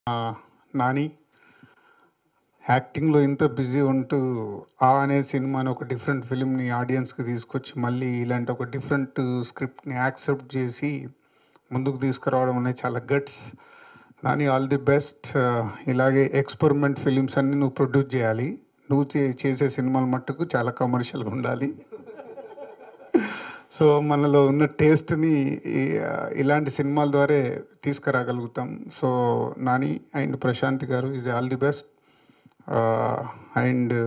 ఆ, నాని యాక్టింగ్లో ఇంత బిజీ ఉంటూ ఆ అనే సినిమాని ఒక డిఫరెంట్ ఫిలింని ఆడియన్స్కి తీసుకొచ్చి మళ్ళీ ఇలాంటి ఒక డిఫరెంట్ స్క్రిప్ట్ని యాక్సెప్ట్ చేసి ముందుకు తీసుకురావడం అనేది చాలా guts Nani all the best ఇలాగే ఎక్స్పెరిమెంట్ ఫిలిమ్స్ అన్ని నువ్వు ప్రొడ్యూస్ చేయాలి నువ్వు చే- చేసే సినిమాలు మట్టుకు చాలా కమర్షియల్గా ఉండాలి సో మనలో ఉన్న టేస్ట్ని ఇలాంటి సినిమాల ద్వారా తీసుకురాగలుగుతాం సో నాని అండ్ ప్రశాంత్ గారు is all the best and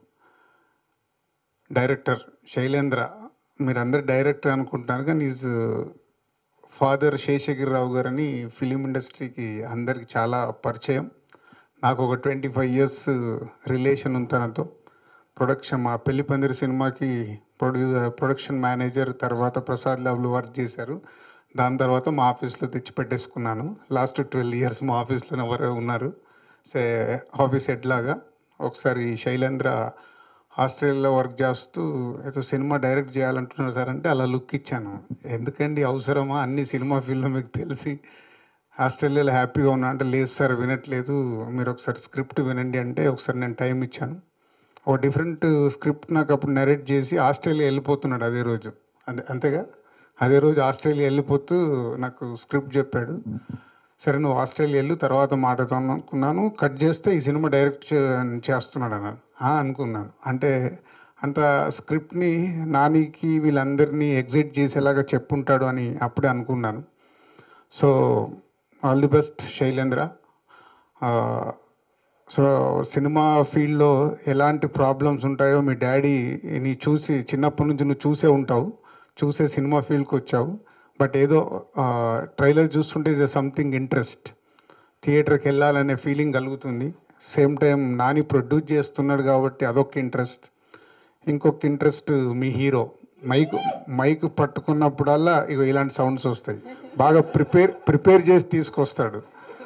director Shailendra మీరందరు డైరెక్టర్ అనుకుంటున్నారు కానీ ఈజ్ ఫాదర్ శేషగిరిరావు గారని ఫిలిం ఇండస్ట్రీకి అందరికి చాలా పరిచయం నాకు ఒక ట్వంటీ ఫైవ్ ఇయర్స్ రిలేషన్ ఉంది తనతో ప్రొడక్షన్ మా పెళ్లి పందిరి సినిమాకి ప్రొడ్యూ ప్రొడక్షన్ మేనేజర్ తర్వాత ప్రసాద్ ల్యాబ్లో వర్క్ చేశారు దాని తర్వాత మా ఆఫీస్లో తెచ్చి పెట్టేసుకున్నాను లాస్ట్ ట్వెల్వ్ ఇయర్స్ మా ఆఫీస్లోనే ఎవరు ఉన్నారు సే ఆఫీస్ హెడ్ లాగా ఒకసారి శైలేంద్ర ఆస్ట్రేలియాలో వర్క్ చేస్తూ ఏదో సినిమా డైరెక్ట్ చేయాలంటున్నారు సార్ అంటే అలా లుక్ ఇచ్చాను ఎందుకండి అవసరమా అన్ని సినిమా ఫీల్డ్లో మీకు తెలిసి ఆస్ట్రేలియాలో హ్యాపీగా ఉన్నా అంటే లేదు సార్ వినట్లేదు మీరు ఒకసారి స్క్రిప్ట్ వినండి అంటే ఒకసారి నేను టైం ఇచ్చాను ఒక డిఫరెంట్ స్క్రిప్ట్ నాకు అప్పుడు నరేట్ చేసి ఆస్ట్రేలియా వెళ్ళిపోతున్నాడు అదే రోజు అంతే అంతేగా అదే రోజు ఆస్ట్రేలియా వెళ్ళిపోతూ నాకు స్క్రిప్ట్ చెప్పాడు సరే నువ్వు ఆస్ట్రేలియా వెళ్ళు తర్వాత మాట్లాడుతాను అనుకున్నాను కట్ చేస్తే ఈ సినిమా డైరెక్ట్ చే- చేస్తున్నాడు అన్నాను "ఆ" అనుకున్నాను అంటే అంత స్క్రిప్ట్ని నానికి వీళ్ళందరినీ ఎగ్జిట్ చేసేలాగా చెప్పుంటాడు అని అప్పుడే అనుకున్నాను so all the best Shailendra ఆ, సో సినిమా ఫీల్డ్లో ఎలాంటి ప్రాబ్లమ్స్ ఉంటాయో మీ డాడీని చూసి చిన్నప్పటి నుంచి నువ్వు చూసే ఉంటావు చూసే సినిమా ఫీల్డ్కి వచ్చావు బట్ ఏదో ట్రైలర్ చూస్తుంటే ఇస్ సంథింగ్ ఇంట్రెస్ట్ థియేటర్కి వెళ్ళాలనే ఫీలింగ్ కలుగుతుంది సేమ్ టైం నాని ప్రొడ్యూస్ చేస్తున్నాడు కాబట్టి అదొక ఇంట్రెస్ట్ ఇంకొక ఇంట్రెస్ట్ మీ హీరో మైక్ మైక్ పట్టుకున్నప్పుడల్లా ఇగో ఇలాంటి సౌండ్స్ వస్తాయి బాగా ప్రిపేర్ ప్రిపేర్ చేసి తీసుకొస్తాడు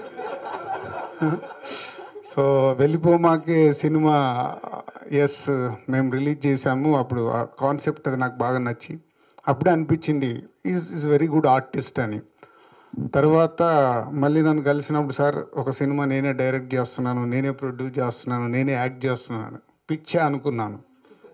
సో వెళ్ళిపోమాకే సినిమా ఎస్ మేము రిలీజ్ చేసాము అప్పుడు ఆ కాన్సెప్ట్ అది నాకు బాగా నచ్చి అప్పుడే అనిపించింది is is very good artist అని తర్వాత మళ్ళీ నన్ను కలిసినప్పుడు సార్ ఒక సినిమా నేనే డైరెక్ట్ చేస్తున్నాను నేనే ప్రొడ్యూస్ చేస్తున్నాను నేనే యాక్ట్ చేస్తున్నాను పిచ్చే అనుకున్నాను